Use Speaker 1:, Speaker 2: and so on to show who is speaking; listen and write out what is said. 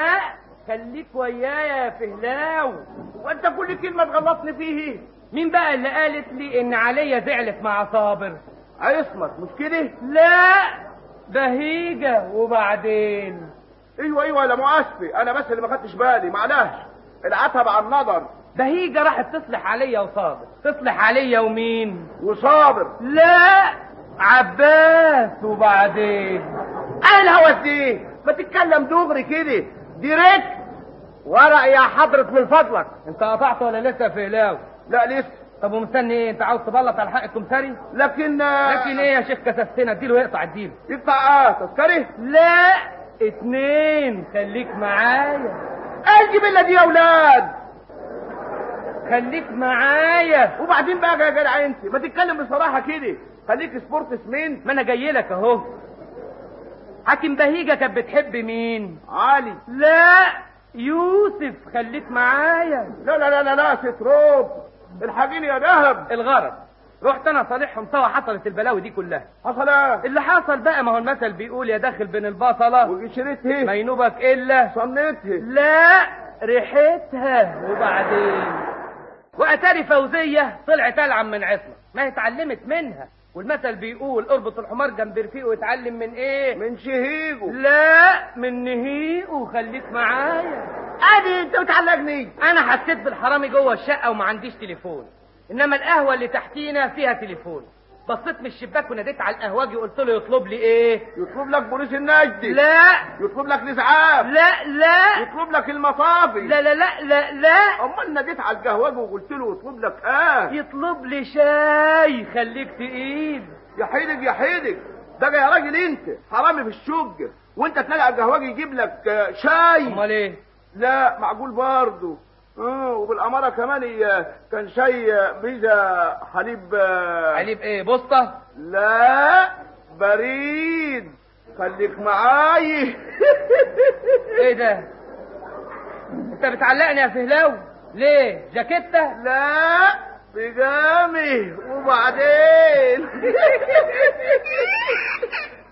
Speaker 1: لا خليك ويايا يا فهلاو
Speaker 2: وانت كل كلمه تغلطني فيه
Speaker 1: مين بقى اللي قالت لي ان عليا زعلت مع صابر
Speaker 2: عصمت مش كده
Speaker 1: لا بهيجة وبعدين
Speaker 2: ايوه ايوه لا مؤاسفه انا بس اللي ما خدتش بالي معلش العتب على النظر
Speaker 1: بهيجة راحت تصلح عليا وصابر تصلح عليا ومين
Speaker 2: وصابر
Speaker 1: لا عباس وبعدين
Speaker 2: ايه الهوس دي ما تتكلم دغري كده ديريكت ورق يا حضرة من فضلك
Speaker 1: انت قطعت ولا لسه في هلاو
Speaker 2: لا لسه
Speaker 1: طب ومستني ايه انت عاوز تبلط على حق الكمثري
Speaker 2: لكن
Speaker 1: لكن ايه يا شيخ كسفتنا اديله يقطع اديله
Speaker 2: يقطع اه تذكري
Speaker 1: لا اتنين خليك معايا
Speaker 2: الجبلة دي يا اولاد
Speaker 1: خليك معايا
Speaker 2: وبعدين بقى يا جدع انت ما تتكلم بصراحه كده خليك سبورت سمين
Speaker 1: ما انا جاي لك اهو حاكم بهيجة كانت بتحب مين
Speaker 2: عالي
Speaker 1: لا يوسف خليك معايا
Speaker 2: لا لا لا لا لا ستروب الحاجين يا ذهب
Speaker 1: الغرض رحت انا صالحهم سوا حصلت البلاوي دي كلها
Speaker 2: حصل ايه
Speaker 1: اللي حصل بقى ما هو المثل بيقول يا داخل بين البصله
Speaker 2: وقشرته
Speaker 1: ما ينوبك الا
Speaker 2: صنته
Speaker 1: لا ريحتها وبعدين واتاري فوزيه طلعت العن من عصمه ما هي اتعلمت منها والمثل بيقول اربط الحمار جنب رفيقه ويتعلم من ايه
Speaker 2: من شهيجه
Speaker 1: لا من نهيقه خليك معايا
Speaker 2: ادي انت بتعلقني
Speaker 1: انا حسيت بالحرامي جوه الشقه وما عنديش تليفون انما القهوه اللي تحتينا فيها تليفون بصيت من الشباك وناديت على القهوجي وقلت له يطلب لي ايه
Speaker 2: يطلب لك بوليس النجدي
Speaker 1: لا
Speaker 2: يطلب لك الاسعاف
Speaker 1: لا لا
Speaker 2: يطلب لك المصافي
Speaker 1: لا لا لا لا لا
Speaker 2: امال ناديت على القهوجي وقلت له يطلب لك اه
Speaker 1: يطلب لي شاي خليك تقيل
Speaker 2: يا حيدك يا حيدك ده يا راجل انت حرامي في الشج وانت تلاقي على القهوجي يجيب لك آه، شاي
Speaker 1: امال ايه
Speaker 2: لا معقول برضه اه وبالاماره كمان هي كان شاي آه، بيزا حليب آه،
Speaker 1: عليب ايه بسطه
Speaker 2: لا بريد خليك معاي
Speaker 1: ايه ده انت بتعلقني يا فهلاوي ليه جاكيته
Speaker 2: لا بجامي وبعدين